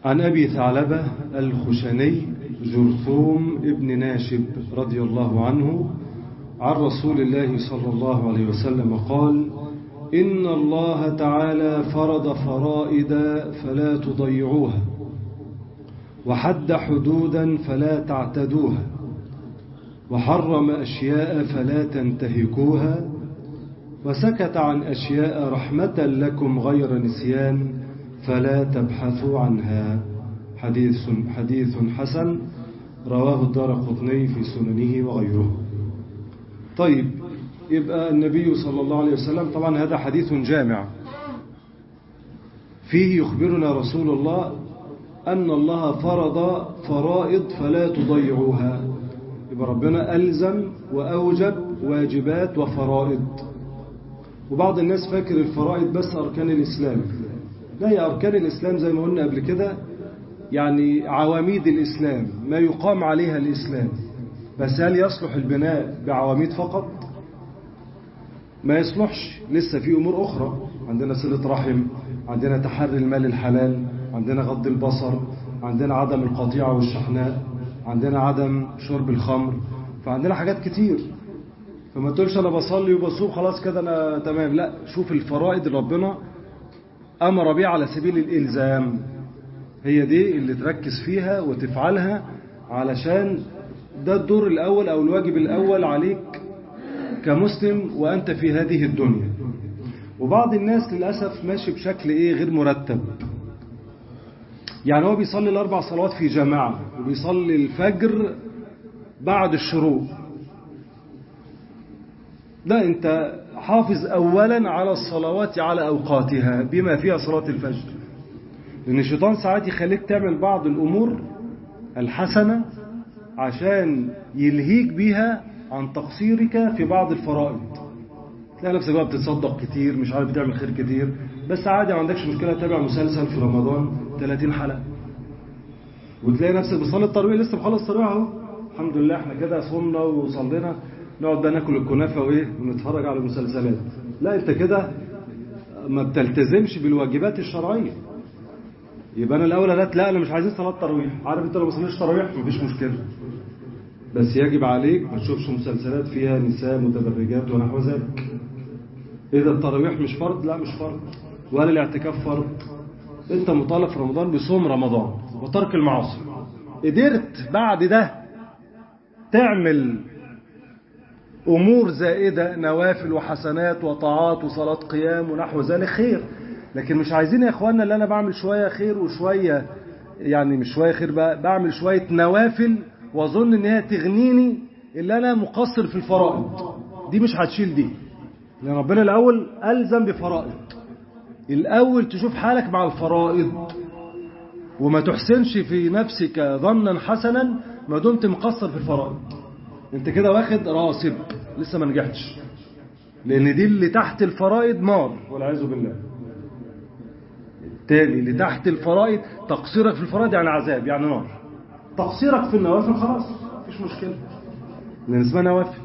عن أبي ثعلبة الخشني جرثوم ابن ناشب رضي الله عنه عن رسول الله صلى الله عليه وسلم قال إن الله تعالى فرض فرائد فلا تضيعوها وحد حدودا فلا تعتدوها وحرم أشياء فلا تنتهكوها وسكت عن أشياء رحمة لكم غير نسيان فلا تبحثوا عنها حديث, حديث حسن رواه الدار قطني في سننه وغيره طيب يبقى النبي صلى الله عليه وسلم طبعا هذا حديث جامع فيه يخبرنا رسول الله أن الله فرض فرائض فلا تضيعوها يبقى ربنا ألزم وأوجب واجبات وفرائض وبعض الناس فاكر الفرائض بس أركان الإسلام لا هي أركان الإسلام زي ما قلنا قبل كده يعني عواميد الإسلام ما يقام عليها الإسلام بس هل يصلح البناء بعواميد فقط ما يصلحش لسه في أمور أخرى عندنا صلة رحم عندنا تحري المال الحلال عندنا غض البصر عندنا عدم القطيعة والشحناء عندنا عدم شرب الخمر فعندنا حاجات كتير فما تقولش أنا بصلي وبصوم خلاص كده أنا تمام لا شوف الفرائض اللي ربنا أمر بها على سبيل الإلزام هي دي اللي تركز فيها وتفعلها علشان ده الدور الأول أو الواجب الأول عليك كمسلم وأنت في هذه الدنيا وبعض الناس للأسف ماشي بشكل إيه غير مرتب يعني هو بيصلي الأربع صلوات في جماعة وبيصلي الفجر بعد الشروق لا أنت حافظ أولا على الصلوات على أوقاتها بما فيها صلاة الفجر لأن الشيطان ساعات يخليك تعمل بعض الأمور الحسنة عشان يلهيك بيها عن تقصيرك في بعض الفرائض تلاقي نفسك بقى بتتصدق كتير مش عارف بتعمل خير كتير بس عادي ما عندكش مشكلة تتابع مسلسل في رمضان 30 حلقة وتلاقي نفسك بتصلي التراويح لسه مخلص التراويح اهو الحمد لله احنا كده صمنا وصلينا نقعد بقى ناكل الكنافه وايه ونتفرج على المسلسلات لا انت كده ما بتلتزمش بالواجبات الشرعيه يبقى انا الاول لا لا انا مش عايزين صلاه تراويح عارف انت لو ما صليتش تراويح مفيش مشكله بس يجب عليك ما تشوفش مسلسلات فيها نساء متبرجات ونحو ذلك اذا التراويح مش فرض لا مش فرض ولا الاعتكاف فرض انت مطالب في رمضان بصوم رمضان وترك المعاصي قدرت بعد ده تعمل أمور زائدة نوافل وحسنات وطاعات وصلاة قيام ونحو ذلك خير لكن مش عايزين يا إخواننا اللي أنا بعمل شوية خير وشوية يعني مش شوية خير بقى بعمل شوية نوافل وأظن إن هي تغنيني اللي أنا مقصر في الفرائض دي مش هتشيل دي لأن ربنا الأول ألزم بفرائض الأول تشوف حالك مع الفرائض وما تحسنش في نفسك ظنا حسنا ما دمت مقصر في الفرائض انت كده واخد راسب لسه ما نجحتش لان دي اللي تحت الفرائض نار والعياذ بالله التالي اللي تحت الفرائض تقصيرك في الفرائض يعني عذاب يعني نار تقصيرك في النوافل خلاص مفيش مشكله لان اسمها نوافل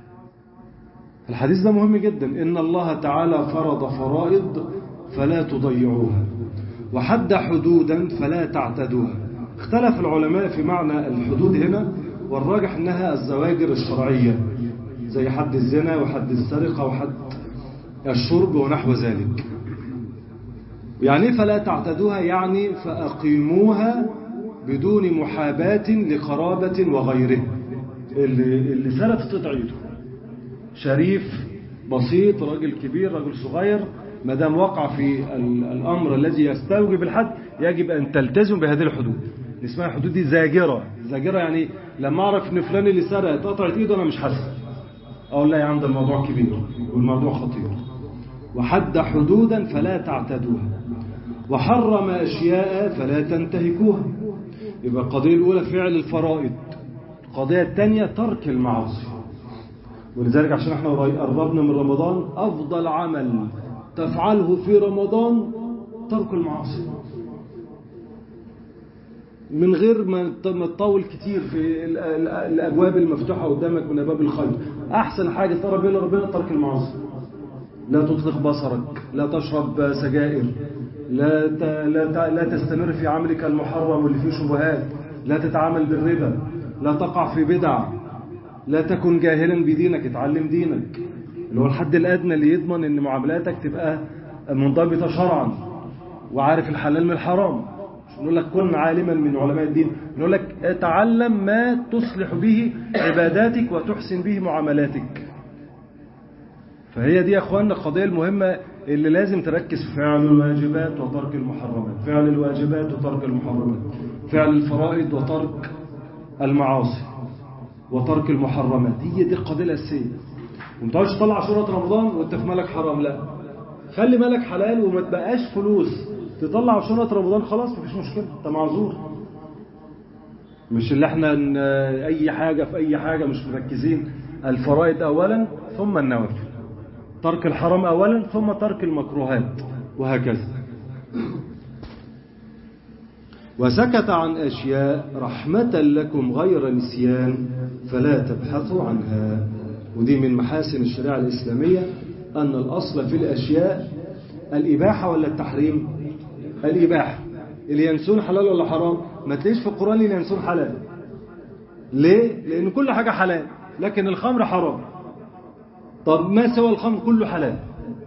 الحديث ده مهم جدا ان الله تعالى فرض فرائض فلا تضيعوها وحد حدودا فلا تعتدوها اختلف العلماء في معنى الحدود هنا والراجح انها الزواجر الشرعية زي حد الزنا وحد السرقة وحد الشرب ونحو ذلك يعني فلا تعتدوها يعني فأقيموها بدون محاباة لقرابة وغيره اللي, اللي سلف تضعيته شريف بسيط راجل كبير راجل صغير ما دام وقع في الأمر الذي يستوجب الحد يجب أن تلتزم بهذه الحدود اسمها الحدود دي زاجرة زاجرة يعني لما أعرف إن فلان اللي سرق اتقطعت إيده أنا مش حاسس أقول لا يا عم ده الموضوع كبير والموضوع خطير وحد حدودا فلا تعتدوها وحرم أشياء فلا تنتهكوها يبقى القضية الأولى فعل الفرائض القضية الثانية ترك المعاصي ولذلك عشان احنا قربنا من رمضان أفضل عمل تفعله في رمضان ترك المعاصي من غير ما تطول كتير في الأبواب المفتوحة قدامك من أبواب الخير أحسن حاجة ترى بين ربنا ترك المعاصي لا تطلق بصرك لا تشرب سجائر لا ت... لا, ت... لا تستمر في عملك المحرم واللي فيه شبهات لا تتعامل بالربا لا تقع في بدع لا تكن جاهلا بدينك اتعلم دينك اللي هو الحد الأدنى اللي يضمن ان معاملاتك تبقى منضبطة شرعا وعارف الحلال من الحرام مش نقول لك كن عالما من علماء الدين نقول لك تعلم ما تصلح به عباداتك وتحسن به معاملاتك فهي دي يا اخواننا القضية المهمة اللي لازم تركز في فعل الواجبات وترك المحرمات فعل الواجبات وترك المحرمات فعل الفرائض وترك المعاصي وترك المحرمات هي دي القضية الأساسية وما تقعدش تطلع شورة رمضان وانت في مالك حرام لا خلي مالك حلال وما تبقاش فلوس تطلع شورة رمضان خلاص مفيش مشكلة انت معذور مش اللي احنا اي حاجة في اي حاجة مش مركزين الفرائض اولا ثم النوافل ترك الحرام اولا ثم ترك المكروهات وهكذا وسكت عن أشياء رحمة لكم غير نسيان فلا تبحثوا عنها ودي من محاسن الشريعة الإسلامية أن الأصل في الأشياء الإباحة ولا التحريم الإباحة اللي ينسون حلال ولا حرام ما تلاقيش في القرآن اللي ينسون حلال ليه؟ لأن كل حاجة حلال لكن الخمر حرام طب ما سوى الخمر كله حلال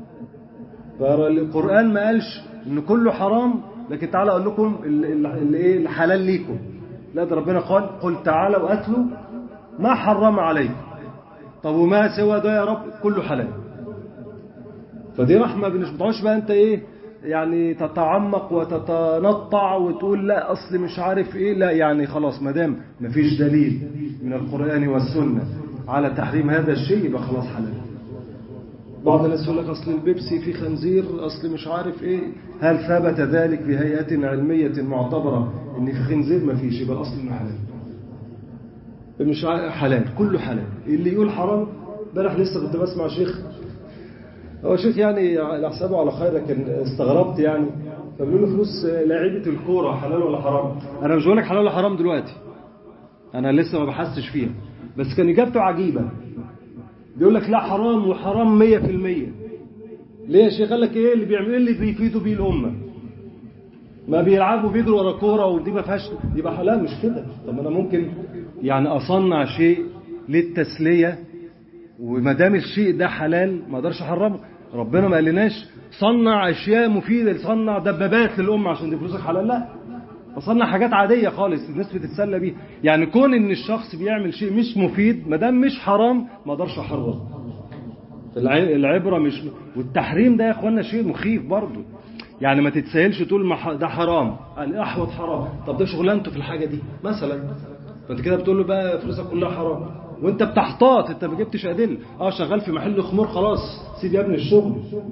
فالقرآن ما قالش ان كله حرام لكن تعالى اقول لكم الايه الحلال ليكم لا ده ربنا قال قل تعالوا اتلوا ما حرم عليكم طب وما سوى ده يا رب كله حلال فدي رحمه مش بتعوش بقى انت ايه يعني تتعمق وتتنطع وتقول لا اصل مش عارف ايه لا يعني خلاص ما دام مفيش دليل من القران والسنه على تحريم هذا الشيء يبقى خلاص حلال بعض الناس يقول لك أصل البيبسي في خنزير أصل مش عارف إيه هل ثبت ذلك بهيئة علمية معتبرة إن في خنزير ما فيش يبقى الأصل إنه حلال مش حلال كله حلال اللي يقول حرام امبارح لسه كنت بسمع شيخ هو شيخ يعني على حسابه على خير لكن استغربت يعني فبيقول له فلوس لاعيبه الكوره حلال ولا حرام انا مش بقول لك حلال ولا حرام دلوقتي انا لسه ما بحثتش فيها بس كان اجابته عجيبه بيقول لك لا حرام وحرام 100% ليه يا شيخ قال لك ايه اللي بيعملوا اللي بيفيدوا بيه الامه ما بيلعبوا بيجروا ورا كوره ودي ما فيهاش يبقى حلال مش كده طب انا ممكن يعني اصنع شيء للتسليه وما دام الشيء ده حلال ما اقدرش احرمه ربنا ما قالناش صنع اشياء مفيده صنع دبابات للامه عشان دي فلوسك حلال لا بصنع حاجات عادية خالص الناس بتتسلى بيها يعني كون ان الشخص بيعمل شيء مش مفيد ما دام مش حرام ما اقدرش احرمه العبرة مش والتحريم ده يا اخوانا شيء مخيف برضه يعني ما تتسهلش تقول ده حرام الاحوط حرام طب ده شغلانته في الحاجة دي مثلا فانت كده بتقول له بقى فلوسك كلها حرام وانت بتحتاط انت ما جبتش ادله اه شغال في محل خمور خلاص سيب يا ابني الشغل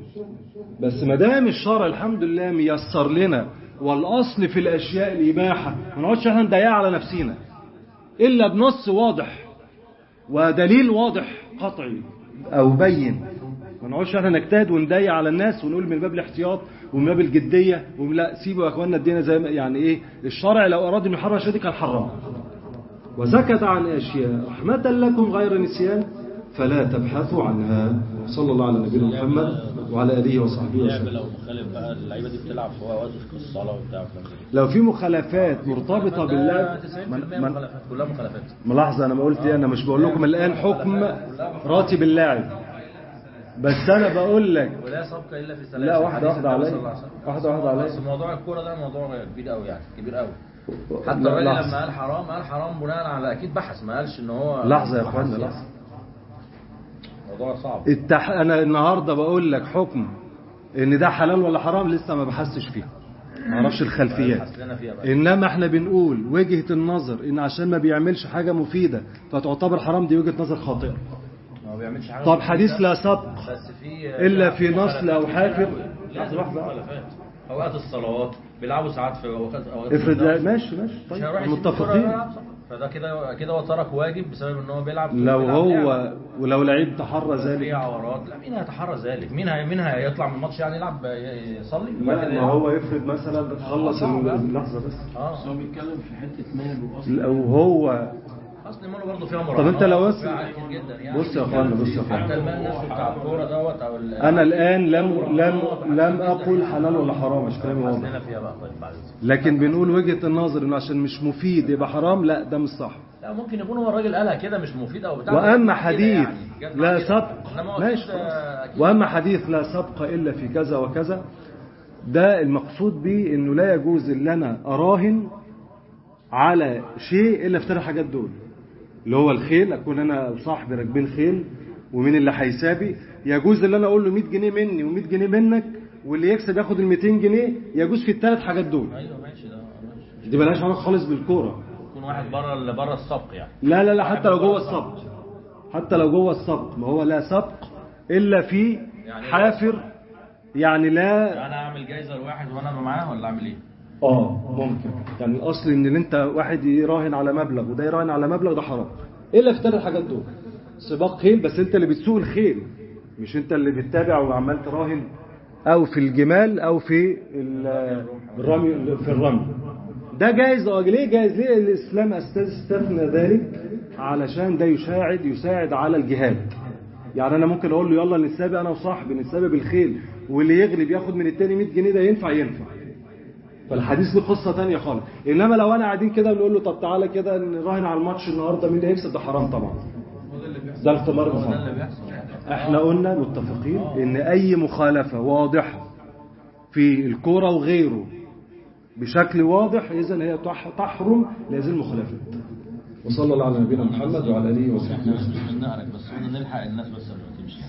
بس ما دام الشرع الحمد لله ميسر لنا والأصل في الأشياء الإباحة ما نقعدش احنا نضيقها على نفسينا إلا بنص واضح ودليل واضح قطعي أو بين ما نقعدش احنا نجتهد ونضيق على الناس ونقول من باب الاحتياط ومن باب الجدية لا سيبوا يا اخواننا الدين زي ما يعني ايه الشرع لو أراد أن يحرم شيء كان حرام وسكت عن أشياء رحمة لكم غير نسيان فلا تبحثوا عنها صلى الله على نبينا محمد وعلى اله وصحبه وسلم لو مخالف بقى اللعيبه دي بتلعب في اوقات في الصلاه وبتاع لو في مخالفات مرتبطه بالله 90% مخالفات كلها مخالفات ملاحظه انا ما قلت ايه انا مش بقول لكم الان حكم راتب اللاعب بس انا بقول لك ولا سبق الا في ثلاثه لا واحده واحده عليا واحده واحده بس عليا موضوع الكوره ده موضوع كبير قوي يعني كبير قوي حتى لا، الراجل لحظة. لما قال حرام قال حرام بناء على اكيد بحث ما قالش ان هو لحظه يا بحث اخوانا يعني. لحظه موضوع صعب التح... انا النهارده بقول لك حكم ان ده حلال ولا حرام لسه ما بحثتش فيه ما اعرفش الخلفيات بحث لنا فيها بقى انما احنا بنقول وجهة النظر ان عشان ما بيعملش حاجة مفيدة فتعتبر حرام دي وجهة نظر خاطئة ما هو بيعملش حاجه طب حديث لا سبق بس في إلا في نصل أو حافر. لازم لحظة واحدة. مخالفات اوقات الصلوات بيلعبوا ساعات في اوقات اوقات افرض الصلاة. لا ماشي ماشي مش طيب هيروح يسيب الكرة متفقين ويلعب صح. فده كده كده هو ترك واجب بسبب ان هو بيلعب لو بيلعب هو لعبة. ولو لعيب تحرى في ذلك عورات لا مين هيتحرى ذلك مين هي مين هيطلع من الماتش يعني يلعب يصلي لا ما هو افرض مثلا خلص صعب. اللحظة بس اه هو بيتكلم في حته مال واصل لو هو اصل المال برضه فيها طب انت لو مراهنات بس- وفيها حاجات كتير جدا يعني بص يا اخوانا بص يا حتى اخوانا المال نفسه بتاع الكوره دوت او ال- انا الان لم لم لم اقول حلال ولا حرام مش كلامي واضح خلينا فيها بقى طيب بعد إذنك. لكن بنقول وجهة النظر انه عشان مش مفيد يبقى حرام لا ده مش صح لا ممكن يكون هو الراجل قالها كده مش مفيد او بتاع واما جت معاه كده حديث يعني، جت معاه لا كده. سبق إنما هو ماشي أكيد- خلاص. أكيد واما حديث لا سبق الا في كذا وكذا ده المقصود به انه لا يجوز ان انا اراهن على شيء الا في ثلاث حاجات دول اللي هو الخيل اكون انا وصاحبي راكبين خيل ومين اللي هيسابي يجوز ان انا اقول له 100 جنيه مني و100 جنيه منك واللي يكسب ياخد ال 200 جنيه يجوز في الثلاث حاجات دول ايوه ماشي ده ماشي دي ملهاش علاقه خالص بالكوره يكون واحد بره اللي بره السبق يعني لا لا لا حتى لو جوه السبق حتى لو جوه السبق ما هو لا سبق الا في يعني حافر يعني لا انا اعمل جايزه لواحد وانا أبقى معاه ولا اعمل ايه؟ اه ممكن يعني الاصل ان اللي انت واحد يراهن على مبلغ وده يراهن على مبلغ ده حرام الا في ثلاث حاجات دول سباق خيل بس انت اللي بتسوق الخيل مش انت اللي بتتابع وعمال تراهن او في الجمال او في ال- الرمي في الرمي ده جائز اه ليه جائز ليه الاسلام استثنى ذلك علشان ده يساعد يساعد على الجهاد يعني انا ممكن اقول له يلا نتسابق انا وصاحبي نتسابق بالخيل واللي يغلب ياخد من التاني 100 جنيه ده ينفع ينفع فالحديث له قصه تانية خالص انما لو انا قاعدين كده بنقول له طب تعالى كده نراهن على الماتش النهارده مين اللي هيكسب ده حرام طبعا ده القمار هو ده اللي الخمر بيحصل احنا قلنا متفقين ان اي مخالفه واضحه في الكوره وغيره بشكل واضح اذا هي تح- تحرم لهذه المخالفات وصلى الله على نبينا محمد وعلى اله وصحبه وسلم احنا نقرا بس قلنا نلحق الناس بس قبل ما تمشي